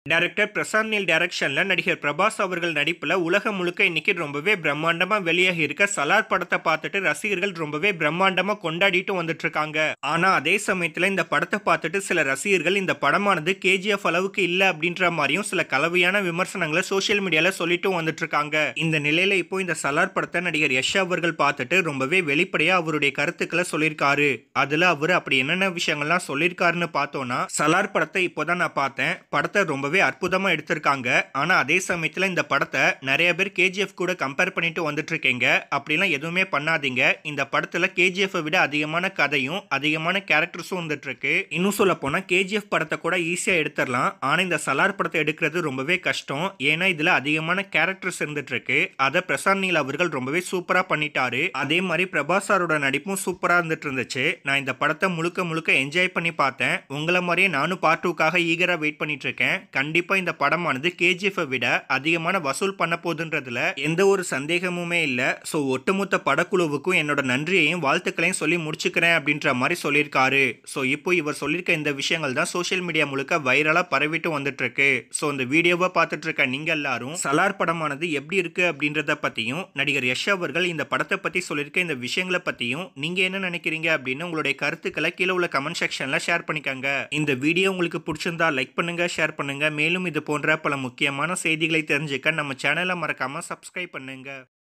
director Prashanth Neil டைரக்ஷன்ல நடிகர் பிரபாஸ் அவர்கள் நடிப்புல உலகம் முழுக்க இன்னைக்கு ரொம்பவே பிரம்மாண்டமா வெளியாகி இருக்க சலார் படத்தை பார்த்துட்டு ரசிகர்கள் ரொம்பவே பிரம்மாண்டமா கொண்டாடிட்டு வந்துட்டு இருக்காங்க ஆனா அதே சமயத்துல இந்த படத்தை பார்த்துட்டு சில ரசிகர்கள் இந்த படமானது கேஜிஎஃப் அளவுக்கு இல்ல அப்படின்ற மாதிரியும் சில கலவையான விமர்சனங்களை சோஷியல் மீடியால சொல்லிட்டு வந்துட்டு இருக்காங்க இந்த நிலையில இப்போ இந்த சலார் படத்தை நடிகர் யஷ் அவர்கள் பார்த்துட்டு ரொம்பவே வெளிப்படையா அவருடைய கருத்துக்களை சொல்லியிருக்காரு அதுல அவர் அப்படி என்னென்ன விஷயங்கள்லாம் சொல்லியிருக்காருன்னு பார்த்தோம்னா சலார் படத்தை இப்போதான் நான் பார்த்தேன் படத்தை ரொம்பவே அற்புதமா எடுத்திருக்காங்க ஆனா அதே சமயத்துல இந்த படத்தை நிறைய பேர் கேஜிஎஃப் கூட கம்பேர் பண்ணிட்டு வந்துட்டு இருக்கீங்க அப்படிலாம் எதுவுமே பண்ணாதீங்க இந்த படத்துல கேஜிஎஃப் விட அதிகமான கதையும் அதிகமான கேரக்டர்ஸும் வந்துட்டு இருக்கு இன்னும் சொல்ல போனா கேஜிஎஃப் படத்தை கூட ஈஸியா எடுத்துடலாம் ஆனா இந்த சலார் படத்தை எடுக்கிறது ரொம்பவே கஷ்டம் ஏன்னா இதுல அதிகமான கேரக்டர்ஸ் இருந்துட்டு இருக்கு அதை பிரசாந்த் நீல் அவர்கள் ரொம்பவே சூப்பரா பண்ணிட்டாரு அதே மாதிரி பிரபாஸ் சாரோட நடிப்பும் சூப்பரா இருந்துட்டு இருந்துச்சு நான் இந்த படத்தை முழுக்க முழுக்க என்ஜாய் பண்ணி பார்த்தேன் உங்களை மாதிரியே நானும் பார்ட் டூக்காக ஈகரா வெயிட் பண்ணிட்டு இருக்கேன் கண்டிப்பா இந்த படமானது கேஜிஎஃப் விட அதிகமான வசூல் பண்ண போகுதுன்றதுல எந்த ஒரு சந்தேகமுமே இல்ல ஸோ ஒட்டுமொத்த படக்குழுவுக்கும் என்னோட நன்றியையும் வாழ்த்துக்களையும் சொல்லி முடிச்சுக்கிறேன் அப்படின்ற மாதிரி சொல்லியிருக்காரு ஸோ இப்போ இவர் சொல்லியிருக்க இந்த விஷயங்கள் தான் சோஷியல் மீடியா முழுக்க வைரலா பரவிட்டு வந்துட்டு இருக்கு ஸோ இந்த வீடியோவை பார்த்துட்டு இருக்க நீங்க எல்லாரும் சலார் படமானது எப்படி இருக்கு அப்படின்றத பத்தியும் நடிகர் யஷ் அவர்கள் இந்த படத்தை பத்தி சொல்லியிருக்க இந்த விஷயங்களை பத்தியும் நீங்க என்ன நினைக்கிறீங்க அப்படின்னு உங்களுடைய கருத்துக்களை கீழே உள்ள கமெண்ட் செக்ஷன்ல ஷேர் பண்ணிக்கோங்க இந்த வீடியோ உங்களுக்கு பிடிச்சிருந்தா லைக் பண்ணுங்க ஷேர் பண்ணுங்க மேலும் இது போன்ற பல முக்கியமான செய்திகளை தெரிஞ்சுக்க நம்ம சேனலை மறக்காம சப்ஸ்கிரைப் பண்ணுங்க